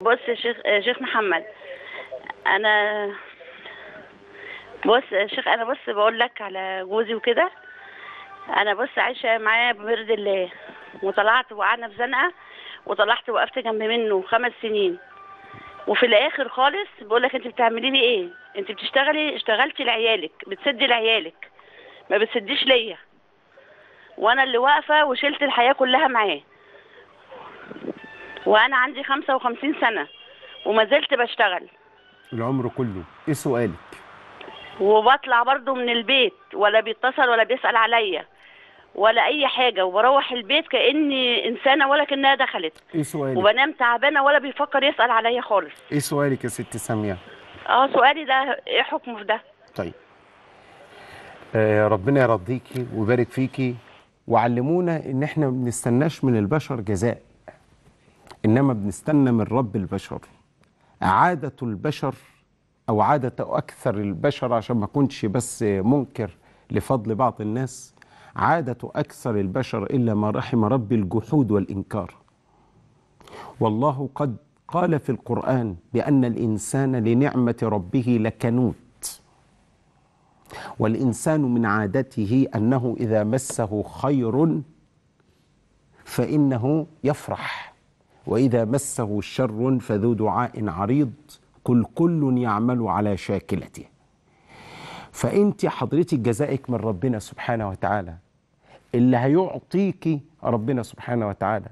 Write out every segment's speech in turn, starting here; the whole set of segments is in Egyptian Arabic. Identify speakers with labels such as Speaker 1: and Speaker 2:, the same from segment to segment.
Speaker 1: بص يا شيخ يا شيخ محمد انا بص يا شيخ انا بص بقول لك على جوزي وكده انا بص عايشه معاه بمرض الله وطلعت وقعدنا في زنقه وطلعت وقفت جنب منه خمس سنين وفي الاخر خالص بقول لك انت بتعملي لي ايه انت بتشتغلي اشتغلتي لعيالك بتسدي لعيالك ما بتسديش ليا وانا اللي واقفه وشلت الحياه كلها معاه وانا عندي 55 سنه وما زلت بشتغل
Speaker 2: العمر كله ايه سؤالك
Speaker 1: وبطلع برضو من البيت ولا بيتصل ولا بيسأل عليا ولا اي حاجه وبروح البيت كاني انسانه ولا كانها دخلت
Speaker 2: ايه سؤالك
Speaker 1: وبنام تعبانه ولا بيفكر يسأل عليا خالص
Speaker 2: ايه سؤالك يا ست ساميه
Speaker 1: اه سؤالي ده ايه حكمه في ده
Speaker 2: طيب آه ربنا يرضيكي ويبارك فيكي وعلمونا ان احنا ما بنستناش من البشر جزاء انما بنستنى من رب البشر عادة البشر او عادة اكثر البشر عشان ما اكونش بس منكر لفضل بعض الناس عادة اكثر البشر الا ما رحم ربي الجحود والانكار والله قد قال في القرآن بأن الإنسان لنعمة ربه لكنوت والإنسان من عادته أنه إذا مسه خير فإنه يفرح وإذا مسه الشر فذو دعاء عريض كل كل يعمل على شاكلته فأنت حضرتك جزائك من ربنا سبحانه وتعالى اللي هيعطيكي ربنا سبحانه وتعالى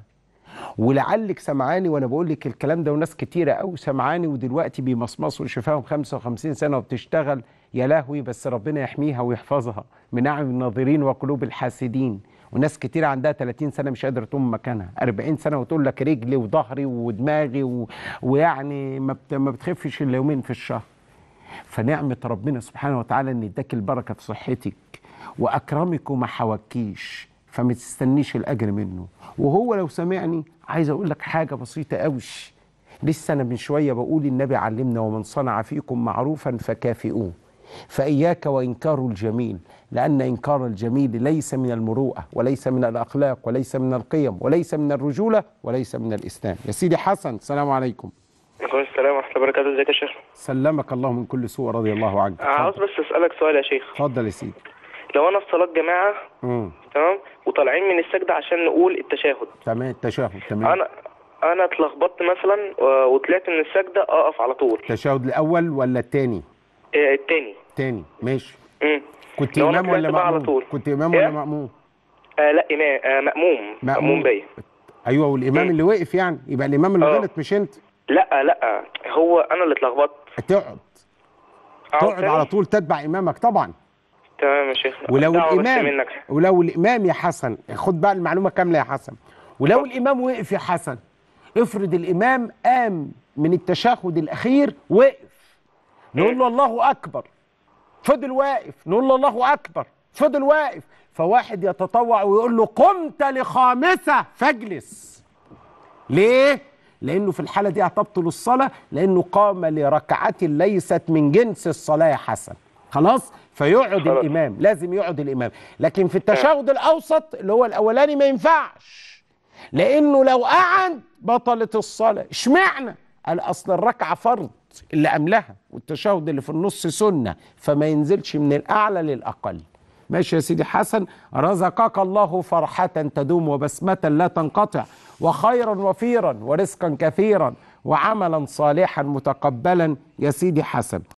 Speaker 2: ولعلك سمعاني وانا بقول لك الكلام ده وناس كتيره قوي سمعاني ودلوقتي بيمصمصوا شفاهم 55 سنه وبتشتغل يا لهوي بس ربنا يحميها ويحفظها من اعين الناظرين وقلوب الحاسدين وناس كتير عندها 30 سنه مش قادره تقوم مكانها 40 سنه وتقول لك رجلي وظهري ودماغي و... ويعني ما, بت... ما بتخفش الا يومين في الشهر فنعمه ربنا سبحانه وتعالى ان اداك البركه في صحتك واكرمك وما حوكيش فما تستنيش الاجر منه وهو لو سمعني عايز اقول لك حاجه بسيطه قوي لسه انا من شويه بقول النبي علمنا ومن صنع فيكم معروفا فكافئوه فاياك وانكار الجميل لان انكار الجميل ليس من المروءه وليس من الاخلاق وليس من القيم وليس من الرجوله وليس من الاسلام يا سيدي حسن السلام عليكم
Speaker 3: وعليكم السلام ورحمة الله وبركاته ازيك يا شيخ
Speaker 2: سلمك الله من كل سوء رضي الله عنك
Speaker 3: عاوز
Speaker 2: اتفضل
Speaker 3: بس اسألك سؤال يا شيخ
Speaker 2: اتفضل يا سيدي
Speaker 3: لو انا في صلاة جماعة
Speaker 2: امم
Speaker 3: تمام وطالعين من السجدة عشان نقول التشهد
Speaker 2: تمام التشهد تمام
Speaker 3: انا انا اتلخبطت مثلا و- وطلعت من السجدة اقف على طول
Speaker 2: التشهد الاول ولا الثاني
Speaker 3: آه، التاني
Speaker 2: تاني ماشي
Speaker 3: مم.
Speaker 2: كنت
Speaker 3: لو أنا
Speaker 2: امام ولا
Speaker 3: طلعت بقى على
Speaker 2: مأموم
Speaker 3: طول.
Speaker 2: كنت امام
Speaker 3: إيه؟
Speaker 2: ولا مأموم
Speaker 3: آه لا إمام آه مأموم مأموم بيا
Speaker 2: ايوه والامام
Speaker 3: مم.
Speaker 2: اللي وقف يعني يبقى الامام اللي
Speaker 3: آه.
Speaker 2: غلط مش انت
Speaker 3: لا لا هو انا اللي اتلخبطت
Speaker 2: تقعد
Speaker 3: أقعد
Speaker 2: تقعد
Speaker 3: تاني؟
Speaker 2: على طول تتبع امامك طبعا
Speaker 3: تمام يا شيخ
Speaker 2: ولو
Speaker 3: دعوة بس
Speaker 2: الامام
Speaker 3: منك
Speaker 2: ولو الامام يا حسن خد بقى المعلومه كامله يا حسن ولو الامام وقف يا حسن افرض الامام قام من التشهد الاخير وقف نقول له الله اكبر فضل واقف نقول له الله اكبر فضل واقف فواحد يتطوع ويقول له قمت لخامسه فاجلس ليه؟ لأنه في الحالة دي هتبطل الصلاة لأنه قام لركعة ليست من جنس الصلاة يا حسن خلاص؟ فيقعد
Speaker 3: خلاص.
Speaker 2: الإمام لازم يقعد الإمام لكن في التشهد الأوسط اللي هو الأولاني ما ينفعش لأنه لو قعد بطلت الصلاة اشمعنى؟ قال أصل الركعة فرض اللي قبلها والتشهد اللي في النص سنة فما ينزلش من الأعلى للأقل ماشي يا سيدي حسن رزقك الله فرحة تدوم وبسمة لا تنقطع وخيرا وفيرا ورزقا كثيرا وعملا صالحا متقبلا يا سيدي حسن